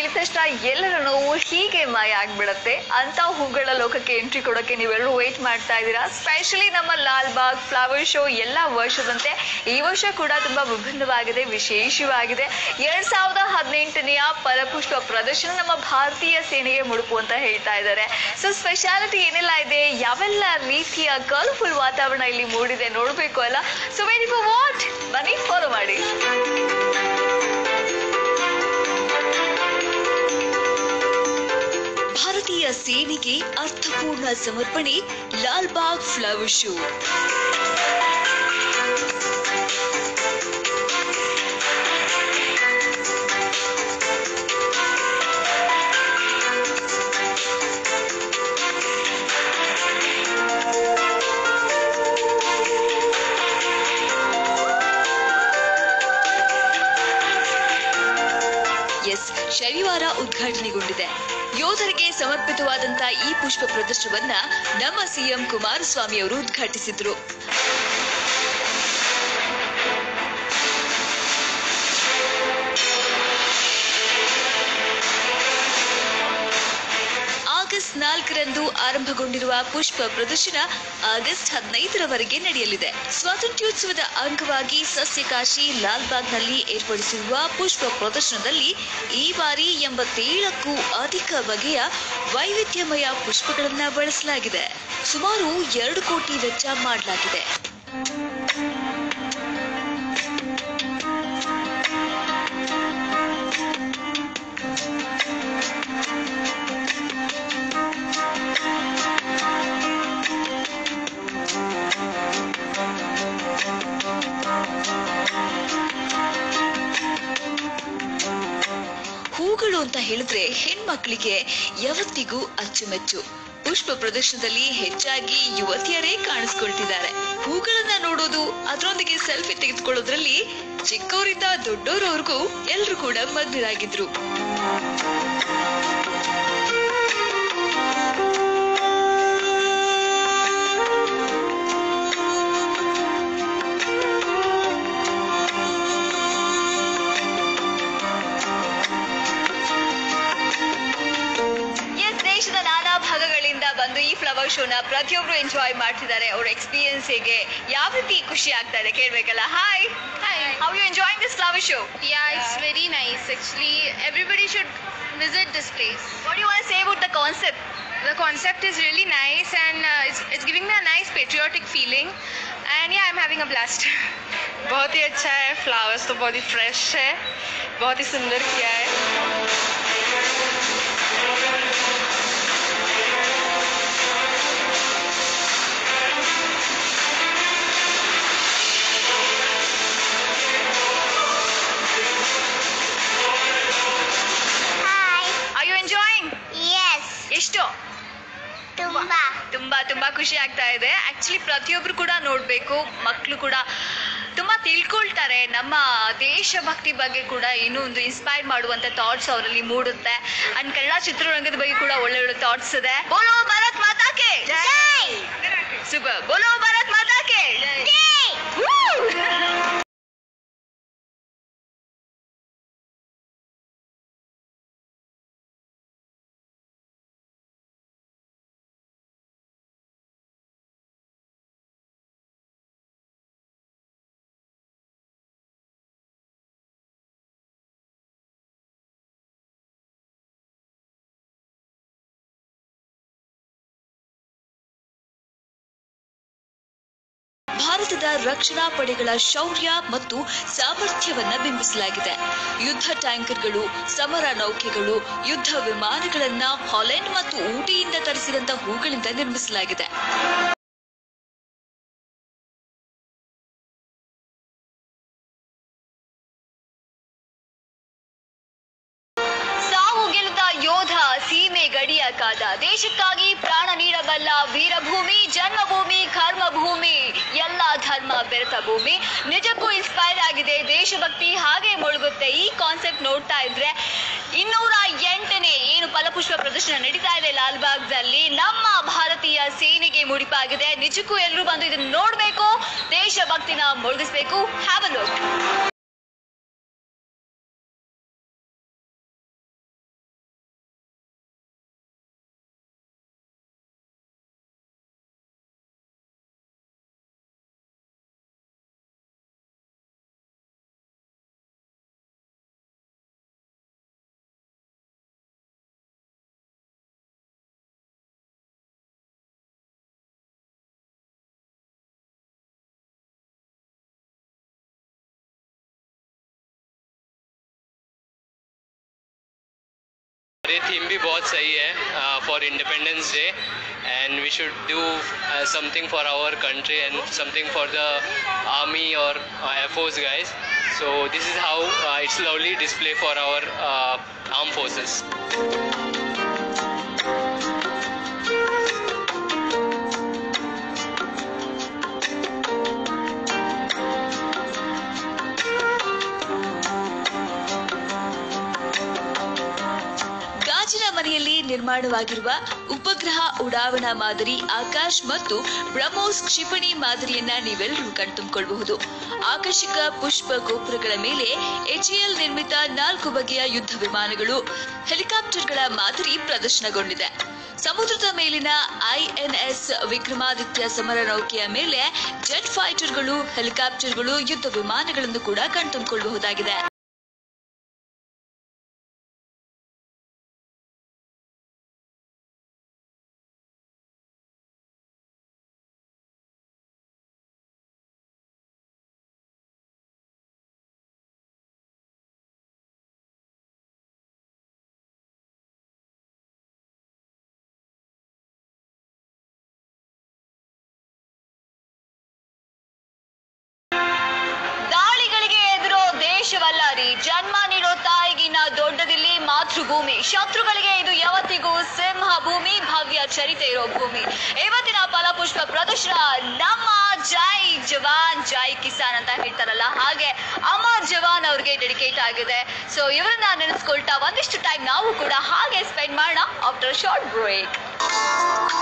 ಕೇಳಿದ ತಕ್ಷಣ ಎಲ್ಲರ ನೋವು ಹೀಗೆ ಮಾಯ ಆಗ್ಬಿಡತ್ತೆ ಅಂತ ಹೂಗಳ ಲೋಕಕ್ಕೆ ಎಂಟ್ರಿ ಕೊಡೋಕೆ ನೀವೆಲ್ಲರೂ ವೇಟ್ ಮಾಡ್ತಾ ಇದ್ದೀರಾ ಸ್ಪೆಷಲಿ ನಮ್ಮ ಲಾಲ್ ಬಾಗ್ ಫ್ಲವರ್ ಶೋ ಎಲ್ಲ ವರ್ಷದಂತೆ ಈ ವರ್ಷ ಕೂಡ ತುಂಬಾ ವಿಭಿನ್ನವಾಗಿದೆ ವಿಶೇಷವಾಗಿದೆ ಎರಡ್ ಸಾವಿರದ ಹದಿನೆಂಟನೆಯ ಫಲಪುಷ್ಪ ಪ್ರದರ್ಶನ ನಮ್ಮ ಭಾರತೀಯ ಸೇನೆಗೆ ಮುಡುಪು ಅಂತ ಹೇಳ್ತಾ ಇದ್ದಾರೆ ಸೊ ಸ್ಪೆಷಾಲಿಟಿ ಏನೆಲ್ಲ ಇದೆ ಯಾವೆಲ್ಲ ರೀತಿಯ ಕಲರ್ಫುಲ್ ವಾತಾವರಣ ಇಲ್ಲಿ ಮೂಡಿದೆ ನೋಡಬೇಕು ಅಲ್ಲ ಸೊ ವೆರಿ ಫಾರ್ ವಾಟ್ ಬನ್ನಿ ಫಾಲೋ ಮಾಡಿ ಭಾರತೀಯ ಸೇನೆಗೆ ಅರ್ಥಪೂರ್ಣ ಸಮರ್ಪಣೆ ಲಾಲ್ ಬಾಗ್ ಫ್ಲವರ್ ಶೋ ಎಸ್ ಶನಿವಾರ ಉದ್ಘಾಟನೆಗೊಂಡಿದೆ ಯೋಧರಿಗೆ ಸಮರ್ಪಿತವಾದಂತ ಈ ಪುಷ್ಪ ಪ್ರದರ್ಶನವನ್ನ ನಮ್ಮ ಸಿಎಂ ಕುಮಾರಸ್ವಾಮಿ ಅವರು ಉದ್ಘಾಟಿಸಿದ್ರು ಆಗಸ್ಟ್ ನಾಲ್ಕರಂದು ಆರಂಭಗೊಂಡಿರುವ ಪುಷ್ಪ ಪ್ರದರ್ಶನ ಆಗಸ್ಟ್ ಹದಿನೈದರವರೆಗೆ ನಡೆಯಲಿದೆ ಸ್ವಾತಂತ್ರ್ಯೋತ್ಸವದ ಅಂಗವಾಗಿ ಸಸ್ಯಕಾಶಿ ಲಾಲ್ಬಾಗ್ನಲ್ಲಿ ಏರ್ಪಡಿಸಿರುವ ಪುಷ್ಪ ಪ್ರದರ್ಶನದಲ್ಲಿ ಈ ಬಾರಿ ಎಂಬತ್ತೇಳಕ್ಕೂ ಅಧಿಕ ಬಗೆಯ ವೈವಿಧ್ಯಮಯ ಪುಷ್ಪಗಳನ್ನ ಬಳಸಲಾಗಿದೆ ಸುಮಾರು ಎರಡು ಕೋಟಿ ವೆಚ್ಚ ಮಾಡಲಾಗಿದೆ ಹೂಗಳು ಅಂತ ಹೇಳಿದ್ರೆ ಹೆಣ್ಮಕ್ಳಿಗೆ ಯಾವತ್ತಿಗೂ ಅಚ್ಚುಮೆಚ್ಚು ಪುಷ್ಪ ಪ್ರದರ್ಶನದಲ್ಲಿ ಹೆಚ್ಚಾಗಿ ಯುವತಿಯರೇ ಕಾಣಿಸ್ಕೊಳ್ತಿದ್ದಾರೆ ಹೂಗಳನ್ನ ನೋಡೋದು ಅದರೊಂದಿಗೆ ಸೆಲ್ಫಿ ತೆಗೆದುಕೊಳ್ಳೋದ್ರಲ್ಲಿ ಚಿಕ್ಕವರಿಂದ ದೊಡ್ಡವರವರೆಗೂ ಎಲ್ರು ಕೂಡ ಮಗ್ನರಾಗಿದ್ರು ಎಸ್ ದೇಶದ ನಾನಾ ಭಾಗಗಳಿಂದ ಬಂದು ಈ ಫ್ಲವರ್ ಶೋನ ಪ್ರತಿಯೊಬ್ರು ಎಂಜಾಯ್ ಮಾಡ್ತಿದ್ದಾರೆ ಅವ್ರ ಎಕ್ಸ್ಪೀರಿಯನ್ಸ್ ಹೇಗೆ ಯಾವ ರೀತಿ ಖುಷಿ ಆಗ್ತಾ ಇದೆ ಕೇಳ್ಬೇಕಲ್ಲ hi Hi. How you enjoying this flower show Yeah, it's very nice. Actually, everybody should visit this place. What you want say about the concept The concept is really nice and uh, it's, it's giving me a nice patriotic feeling. And yeah, I'm having a blast. बहुत ही अच्छा है flowers तो बहुत ही fresh है बहुत ही सुंदर किया है hi are you enjoying yes ಎಷ್ಟು ತುಂಬಾ ತುಂಬಾ ತುಂಬಾ ಖುಷಿ ಆಗ್ತಾ ಇದೆ ಆಕ್ಚುಲಿ ಪ್ರತಿಯೊಬ್ರು ಕೂಡ ನೋಡ್ಬೇಕು ಮಕ್ಕಳು ಕೂಡ ತುಂಬಾ ತಿಳ್ಕೊಳ್ತಾರೆ ನಮ್ಮ ದೇಶಭಕ್ತಿ ಬಗ್ಗೆ ಕೂಡ ಇನ್ನೂ ಒಂದು ಇನ್ಸ್ಪೈರ್ ಮಾಡುವಂತ ಥಾಟ್ಸ್ ಅವರಲ್ಲಿ ಮೂಡುತ್ತೆ ಅಂಡ್ ಕನ್ನಡ ಚಿತ್ರರಂಗದ ಬಗ್ಗೆ ಕೂಡ ಒಳ್ಳೆ ಒಳ್ಳೆ ಥಾಟ್ಸ್ ಇದೆ ಬೋಲೋ ಭಾರತ್ ಮಾತಾ ಕೆ ಜೈ ಸೂಪರ್ ಬೋಲೋ ಭಾರತ್ ಮಾತಾ ಕೆ ಜೈ ಭಾರತದ ರಕ್ಷಣಾ ಪಡೆಗಳ ಶೌರ್ಯ ಮತ್ತು ಸಾಮರ್ಥ್ಯವನ್ನ ಬಿಂಬಿಸಲಾಗಿದೆ ಯುದ್ಧ ಟ್ಯಾಂಕರ್ಗಳು ಸಮರ ನೌಕೆಗಳು ಯುದ್ಧ ವಿಮಾನಗಳನ್ನ ಹಾಲೆಂಡ್ ಮತ್ತು ಊಟಿಯಿಂದ ತರಿಸಿದಂತ ಹೂಗಳಿಂದ ನಿರ್ಮಿಸಲಾಗಿದೆ ಸಾವು ಗೆಲ್ಲದ ಯೋಧ ಸೀಮೆ ಗಡಿಯ ಕಾದ ದೇಶಕ್ಕಾಗಿ ಪ್ರಾಣ ನೀಡಬಲ್ಲ ವೀರಭೂಮಿ ಜನ್ಮಭೂಮಿ ಕರ್ಮಭೂಮಿ ಎಲ್ಲ ಧರ್ಮ ಬೆರೆತ ಭೂಮಿ ನಿಜಕ್ಕೂ ಇನ್ಸ್ಪೈರ್ ಆಗಿದೆ ದೇಶಭಕ್ತಿ ಹಾಗೆ ಮುಳುಗುತ್ತೆ ಈ ಕಾನ್ಸೆಪ್ಟ್ ನೋಡ್ತಾ ಇದ್ರೆ ಇನ್ನೂರ ಎಂಟನೇ ಏನು ಫಲಪುಷ್ಪ ಪ್ರದರ್ಶನ ನಡೀತಾ ಇದೆ ಲಾಲ್ಬಾಗ್ದಲ್ಲಿ ನಮ್ಮ ಭಾರತೀಯ ಸೇನೆಗೆ ಮುಡಿಪಾಗಿದೆ ನಿಜಕ್ಕೂ ಎಲ್ಲರೂ ಬಂದು ಇದನ್ನ ನೋಡ್ಬೇಕು ದೇಶಭಕ್ತಿನ ಮುಳುಗಿಸ್ಬೇಕು ಹ್ಯಾವ್ ಅ ಲುಕ್ ये थीम भी बहुत सही है for Independence Day and we should do something for our country and something for the army और air force guys so this is how it's lovely display for our arm forces ಗಾಜಿನ ಮನೆಯಲ್ಲಿ ನಿರ್ಮಾಣವಾಗಿರುವ ಉಪಗ್ರಹ ಉಡಾವಣಾ ಮಾದರಿ ಆಕಾಶ್ ಮತ್ತು ಬ್ರಹ್ಮೋಸ್ ಕ್ಷಿಪಣಿ ಮಾದರಿಯನ್ನ ನೀವೆಲ್ಲರೂ ಕಣ್ತುಂಬಿಕೊಳ್ಳಬಹುದು ಆಕರ್ಷಕ ಪುಷ್ಪ ಗೋಪುರಗಳ ಮೇಲೆ ಎಚ್ಎಎಲ್ ನಿರ್ಮಿತ ನಾಲ್ಕು ಬಗೆಯ ಯುದ್ಧ ವಿಮಾನಗಳು ಹೆಲಿಕಾಪ್ಟರ್ಗಳ ಮಾದರಿ ಪ್ರದರ್ಶನಗೊಂಡಿದೆ ಸಮುದ್ರದ ಮೇಲಿನ ಐಎನ್ಎಸ್ ವಿಕ್ರಮಾದಿತ್ಯ ಸಮರ ನೌಕೆಯ ಮೇಲೆ ಜೆಟ್ ಫೈಟರ್ಗಳು ಹೆಲಿಕಾಪ್ಟರ್ಗಳು ಯುದ್ಧ ವಿಮಾನಗಳನ್ನು ಕೂಡ ಕಣ್ತುಂಬಿಕೊಳ್ಳಬಹುದಾಗಿದೆ ದಾಳಿಗಳಿಗೆ ಎದುರೋ ದೇಶವಲ್ಲ ರೀ ಜನ್ಮ ನೀಡೋ ತಾಯಿಗಿನ್ನ ದೊಡ್ಡದಿಲ್ಲಿ ಮಾತೃಭೂಮಿ ಶತ್ರುಗಳಿಗೆ ಇದು ಯಾವತ್ತಿಗೂ ಸಿಂಹ ಭೂಮಿ ಭವ್ಯ ಚರಿತೆ ಇರೋ ಭೂಮಿ ಇವತ್ತಿನ ಫಲಪುಷ್ಪ ಪ್ರದರ್ಶನ ನಮ್ಮ ಜೈ ಜವಾನ್ ಜೈ ಕಿಸಾನ್ ಅಂತ ಹೇಳ್ತಾರಲ್ಲ ಹಾಗೆ ಅಮರ್ ಜವಾನ್ ಅವ್ರಿಗೆ ಡೆಡಿಕೇಟ್ ಆಗಿದೆ ಸೊ ಇವರನ್ನ ನೆನೆಸ್ಕೊಳ್ತಾ ಒಂದಿಷ್ಟು ಟೈಮ್ ನಾವು ಕೂಡ ಹಾಗೆ ಸ್ಪೆಂಡ್ ಮಾಡೋಣ ಆಫ್ಟರ್ ಶಾರ್ಟ್ ಬ್ರೇಕ್